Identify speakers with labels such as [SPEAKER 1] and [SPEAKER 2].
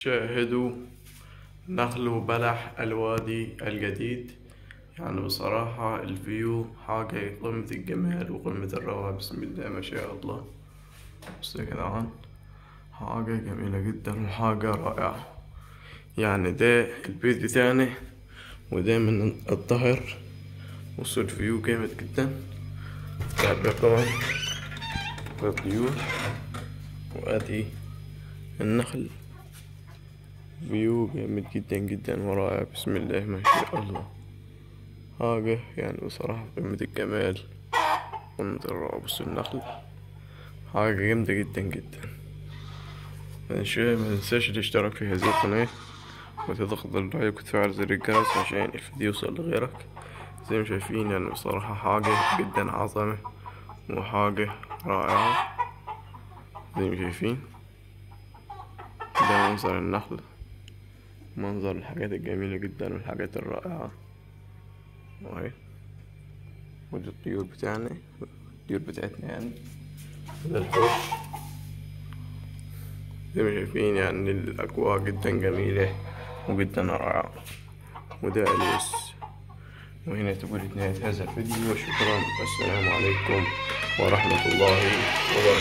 [SPEAKER 1] شاهدوا نخل وبلح الوادي الجديد يعني بصراحة الفيو حاجة قمة الجمال وقمة الروعة بسم الله ما شاء الله بصوا يا جدعان حاجة جميلة جدا وحاجة رائعة يعني ده البيت بتاعنا وده من الظهر بصوا الفيو جامد جدا ده طبعا الطيور وادي النخل فيو جامد جدا جدا ورائع بسم الله ما شاء الله حاجة يعني بصراحة قمة الجمال قمة الروعة بصوا النخل حاجة جامدة جدا جدا ما تنساش الاشتراك في هذه القناة وتضغط اللايك وتفعل زر الجرس عشان الفيديو يوصل لغيرك زي ما شايفين يعني بصراحة حاجة جدا عظمة وحاجة رائعة زي ما شايفين ده منظر النخل منظر الحاجات الجميلة جدا والحاجات الرائعة وهي ودي الطيور بتاعنا الطيور بتاعتنا يعني وده الحوش زي ما شايفين يعني الأجواء جدا جميلة وجدا رائعة وده أليس وهنا تكون نهاية هذا الفيديو وشكرا والسلام عليكم ورحمة الله وبركاته